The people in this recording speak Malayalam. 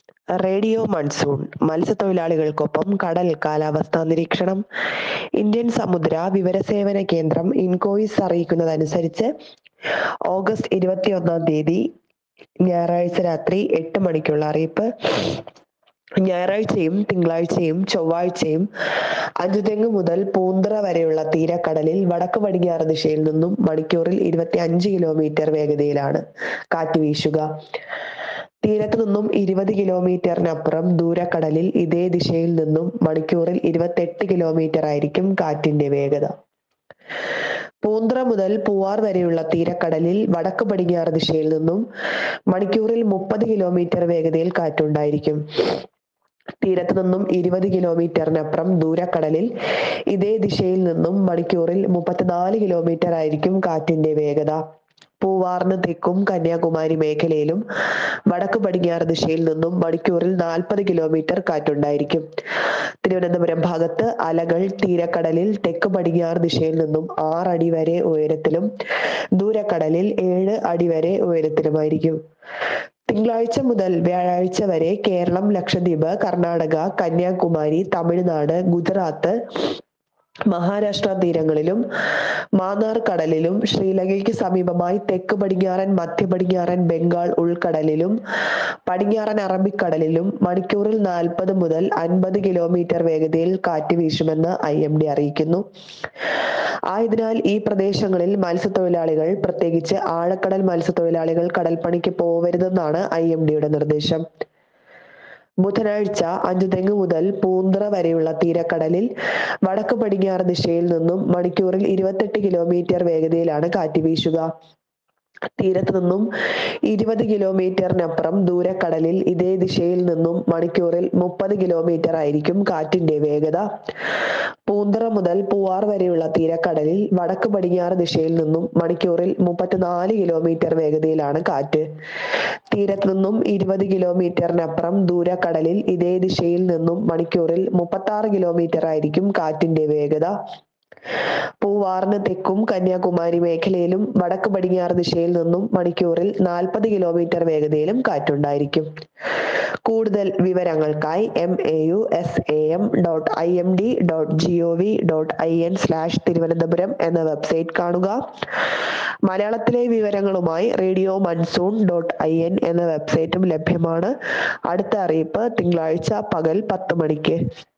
റേഡിയോ മൺസൂൺ മത്സ്യത്തൊഴിലാളികൾക്കൊപ്പം കടൽ കാലാവസ്ഥാ നിരീക്ഷണം ഇന്ത്യൻ സമുദ്ര വിവരസേവന കേന്ദ്രം ഇൻകോയിസ് അറിയിക്കുന്നതനുസരിച്ച് ഓഗസ്റ്റ് ഇരുപത്തിയൊന്നാം തീയതി ഞായറാഴ്ച രാത്രി എട്ട് മണിക്കുള്ള അറിയിപ്പ് ഞായറാഴ്ചയും തിങ്കളാഴ്ചയും ചൊവ്വാഴ്ചയും അഞ്ചുതെങ്ങ് മുതൽ പൂന്തറ വരെയുള്ള തീരക്കടലിൽ വടക്ക് പടിഞ്ഞാറ് ദിശയിൽ നിന്നും മണിക്കൂറിൽ ഇരുപത്തി അഞ്ച് കിലോമീറ്റർ വേഗതയിലാണ് കാറ്റ് വീശുക തീരത്ത് നിന്നും ഇരുപത് കിലോമീറ്ററിനപ്പുറം ദൂരക്കടലിൽ ഇതേ ദിശയിൽ നിന്നും മണിക്കൂറിൽ ഇരുപത്തെട്ട് കിലോമീറ്റർ ആയിരിക്കും കാറ്റിന്റെ വേഗത പൂന്തറ മുതൽ പൂവാർ വരെയുള്ള തീരക്കടലിൽ വടക്ക് പടിഞ്ഞാറ് ദിശയിൽ നിന്നും മണിക്കൂറിൽ മുപ്പത് കിലോമീറ്റർ വേഗതയിൽ കാറ്റുണ്ടായിരിക്കും തീരത്ത് നിന്നും ഇരുപത് കിലോമീറ്ററിനപ്പുറം ദൂരക്കടലിൽ ഇതേ ദിശയിൽ നിന്നും മണിക്കൂറിൽ മുപ്പത്തിനാല് കിലോമീറ്റർ ആയിരിക്കും കാറ്റിന്റെ വേഗത പൂവാറിന് തെക്കും കന്യാകുമാരി മേഖലയിലും വടക്ക് പടിഞ്ഞാറ് ദിശയിൽ നിന്നും മണിക്കൂറിൽ നാൽപ്പത് കിലോമീറ്റർ കാറ്റുണ്ടായിരിക്കും തിരുവനന്തപുരം ഭാഗത്ത് അലകൾ തീരക്കടലിൽ തെക്ക് പടിഞ്ഞാറ് ദിശയിൽ നിന്നും ആറടി വരെ ഉയരത്തിലും ദൂരക്കടലിൽ ഏഴ് അടി വരെ ഉയരത്തിലുമായിരിക്കും തിങ്കളാഴ്ച മുതൽ വ്യാഴാഴ്ച വരെ കേരളം ലക്ഷദ്വീപ് കർണാടക കന്യാകുമാരി തമിഴ്നാട് ഗുജറാത്ത് മഹാരാഷ്ട്ര തീരങ്ങളിലും മാന്നാർ കടലിലും ശ്രീലങ്കയ്ക്ക് സമീപമായി തെക്ക് പടിഞ്ഞാറൻ മധ്യ പടിഞ്ഞാറൻ ബംഗാൾ ഉൾക്കടലിലും പടിഞ്ഞാറൻ അറബിക്കടലിലും മണിക്കൂറിൽ നാൽപ്പത് മുതൽ അൻപത് കിലോമീറ്റർ വേഗതയിൽ കാറ്റ് വീശുമെന്ന് ഐ എം ഡി അറിയിക്കുന്നു ആയതിനാൽ ഈ പ്രദേശങ്ങളിൽ മത്സ്യത്തൊഴിലാളികൾ പ്രത്യേകിച്ച് ആഴക്കടൽ മത്സ്യത്തൊഴിലാളികൾ കടൽപ്പണിക്ക് പോവരുതെന്നാണ് ഐ എം ഡിയുടെ നിർദ്ദേശം ബുധനാഴ്ച അഞ്ചുതെങ്ങ് മുതൽ പൂന്തറ വരെയുള്ള തീരക്കടലിൽ വടക്ക് പടിഞ്ഞാറ് ദിശയിൽ നിന്നും മണിക്കൂറിൽ ഇരുപത്തെട്ട് കിലോമീറ്റർ വേഗതയിലാണ് കാറ്റ് വീശുക തീരത്ത് നിന്നും ഇരുപത് കിലോമീറ്ററിനപ്പുറം ദൂരക്കടലിൽ ഇതേ ദിശയിൽ നിന്നും മണിക്കൂറിൽ മുപ്പത് കിലോമീറ്റർ ആയിരിക്കും കാറ്റിന്റെ വേഗത പൂന്തറ മുതൽ പൂവാർ വരെയുള്ള തീരക്കടലിൽ വടക്ക് പടിഞ്ഞാറ് ദിശയിൽ നിന്നും മണിക്കൂറിൽ മുപ്പത്തിനാല് കിലോമീറ്റർ വേഗതയിലാണ് കാറ്റ് തീരത്ത് നിന്നും ഇരുപത് കിലോമീറ്ററിനപ്പുറം ദൂരക്കടലിൽ ഇതേ ദിശയിൽ നിന്നും മണിക്കൂറിൽ മുപ്പത്തി ആറ് കിലോമീറ്റർ ആയിരിക്കും കാറ്റിന്റെ വേഗത പൂവാറിന് തെക്കും കന്യാകുമാരി മേഖലയിലും വടക്ക് പടിഞ്ഞാറ് ദിശയിൽ നിന്നും മണിക്കൂറിൽ നാൽപ്പത് കിലോമീറ്റർ വേഗതയിലും കാറ്റുണ്ടായിരിക്കും കൂടുതൽ വിവരങ്ങൾക്കായി M A U S A M dot I M D dot G O V dot I N slash Thiruvananthapuram എന്ന വെബ്സൈറ്റ് കാണുക മലയാളത്തിലെ വിവരങ്ങളുമായി radio Monsoon dot I N എന്ന വെബ്സൈറ്റും ലഭ്യമാണ് അടുത്ത അറിയിപ്പ് തിങ്കളാഴ്ച പകൽ പത്ത് മണിക്ക്